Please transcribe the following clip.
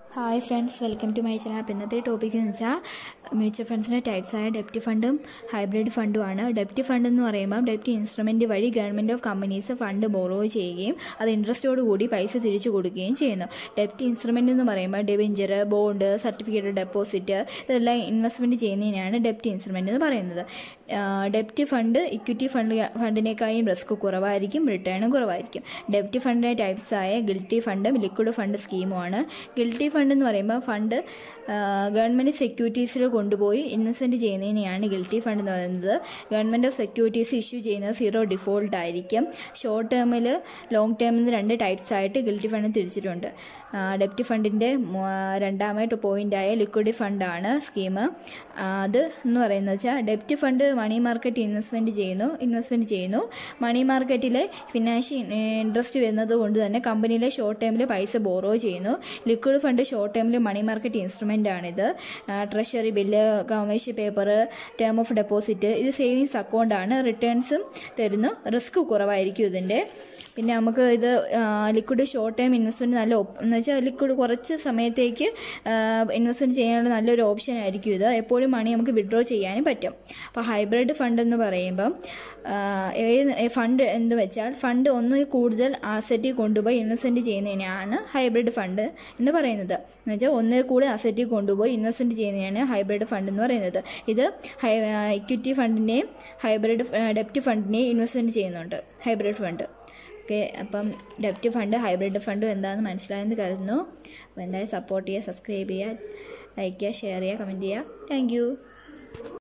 hi friends welcome to my channel അപ്പോൾ ഇന്നത്തെ topic എന്ന് വെച്ചാൽ മ്യൂച്വൽ ഫണ്ട്സിൻ്റെ ടൈപ്സായ ഡെപ്റ്റ് ഫണ്ടും ഹൈബ്രിഡ് ഫണ്ടുമാണ് ഡെപ്റ്റ് ഫണ്ട് എന്ന് പറയുമ്പോൾ ഡെപ്റ്റ് ഇൻസ്ട്രുമെൻറ്റ് വഴി government of companies fund borrow ചെയ്യുകയും അത് ഇൻട്രസ്റ്റോട് കൂടി പൈസ തിരിച്ചു കൊടുക്കുകയും ചെയ്യുന്നു ഡെപ്റ്റ് ഇൻസ്ട്രുമെൻ്റ് എന്ന് പറയുമ്പോൾ ഡെബിഞ്ചർ ബോണ്ട് സർട്ടിഫിക്കറ്റ് ഡെപ്പോസിറ്റ് ഇതെല്ലാം ഇൻവെസ്റ്റ്മെൻറ്റ് ചെയ്യുന്നതിനാണ് ഡെപ്റ്റ് ഇൻസ്ട്രുമെൻ്റ് എന്ന് പറയുന്നത് ഡെപ്റ്റ് ഫണ്ട് ഇക്വിറ്റി ഫണ്ട് ഫണ്ടിനേക്കാളും റിസ്ക് കുറവായിരിക്കും റിട്ടേണും കുറവായിരിക്കും ഡെപ്റ്റ് ഫണ്ടിൻ്റെ ടൈപ്സായ ഗിൽറ്റി ഫണ്ടും ലിക്വിഡ് ഫണ്ട് സ്കീമുമാണ് ഗിൽറ്റി ഫണ്ട് എന്ന് പറയുമ്പോൾ ഫണ്ട് ഗവൺമെൻറ് സെക്യൂരിറ്റീസിൽ കൊണ്ടുപോയി ഇൻവെസ്റ്റ്മെൻറ്റ് ചെയ്യുന്നതിനെയാണ് ഗിൽറ്റി ഫണ്ട് എന്ന് പറയുന്നത് ഗവൺമെൻറ് ഓഫ് സെക്യൂരിറ്റീസ് ഇഷ്യൂ ചെയ്യുന്നത് സീറോ ഡിഫോൾട്ട് ആയിരിക്കും ഷോർട്ട് ടേമിൽ ലോങ് ടേമിൽ രണ്ട് ടൈപ്സ് ആയിട്ട് ഗിൽറ്റി ഫണ്ട് തിരിച്ചിട്ടുണ്ട് ഡെപ്റ്റ് ഫണ്ടിൻ്റെ രണ്ടാമത്തെ പോയിൻ്റായ ലിക്വിഡ് ഫണ്ടാണ് സ്കീം അത് എന്ന് പറയുന്നത് വെച്ചാൽ ഡെപ്റ്റ് ഫണ്ട് മണി മാർക്കറ്റ് ഇൻവെസ്റ്റ്മെൻറ്റ് ചെയ്യുന്നു ഇൻവെസ്റ്റ്മെൻറ്റ് ചെയ്യുന്നു മണി മാർക്കറ്റിലെ ഫിനാൻഷ്യൽ ഇൻട്രസ്റ്റ് വരുന്നത് കൊണ്ട് തന്നെ കമ്പനിയിലെ ഷോർട്ട് ടൈമിൽ പൈസ ബോറോ ചെയ്യുന്നു ലിക്വിഡ് ഫണ്ട് ഷോർട്ട് ടൈമിൽ മണി മാർക്കറ്റ് ഇൻസ്ട്രുമെൻ്റ് ആണിത് treasury bill commercial paper term of deposit ഇത് സേവിങ്സ് അക്കൗണ്ടാണ് റിട്ടേൺസും തരുന്നു റിസ്ക് കുറവായിരിക്കും ഇതിൻ്റെ പിന്നെ നമുക്ക് ഇത് ലിക്വിഡ് ഷോർട്ട് ടൈം ഇൻവെസ്റ്റ്മെൻറ്റ് നല്ല എന്ന് വെച്ചാൽ ലിക്വിഡ് കുറച്ച് സമയത്തേക്ക് ഇൻവെസ്റ്റ്മെൻറ്റ് ചെയ്യാനുള്ള നല്ലൊരു ഓപ്ഷൻ ആയിരിക്കും ഇത് എപ്പോഴും മണി നമുക്ക് വിഡ്രോ ചെയ്യാനും പറ്റും അപ്പോൾ ഹൈബ്രിഡ് ഫണ്ട് എന്ന് പറയുമ്പം ഏത് ഫണ്ട് എന്ന് വെച്ചാൽ ഫണ്ട് ഒന്നിൽ കൂടുതൽ ആസെറ്റിൽ കൊണ്ടുപോയി ഇൻവെസ്റ്റ്മെൻറ്റ് ചെയ്യുന്നതിനാണ് ഹൈബ്രിഡ് ഫണ്ട് എന്ന് പറയുന്നത് എന്ന് വെച്ചാൽ ഒന്നിൽ കൂടുതൽ അസറ്റിൽ കൊണ്ടുപോയി ഇൻവെസ്റ്റ്മെൻറ്റ് ചെയ്യുന്നതിനാണ് ഹൈബ്രിഡ് ഫണ്ട് എന്ന് പറയുന്നത് ഇത് ഹൈ ഇക്വിറ്റി ഫണ്ടിനെയും ഹൈബ്രിഡ് ഡെപ്റ്റ് ഫണ്ടിനെയും ഇൻവെസ്റ്റ്മെൻറ്റ് ചെയ്യുന്നുണ്ട് ഹൈബ്രിഡ് ഫണ്ട് ഓക്കെ അപ്പം ഡെപ്റ്റ് ഫണ്ട് ഹൈബ്രിഡ് ഫണ്ടും എന്താണെന്ന് മനസ്സിലായെന്ന് കരുതുന്നു അപ്പോൾ എന്തായാലും സപ്പോർട്ട് ചെയ്യുക സബ്സ്ക്രൈബ് ചെയ്യുക ലൈക്ക് ചെയ്യുക ഷെയർ ചെയ്യുക കമൻറ്റ് ചെയ്യുക താങ്ക്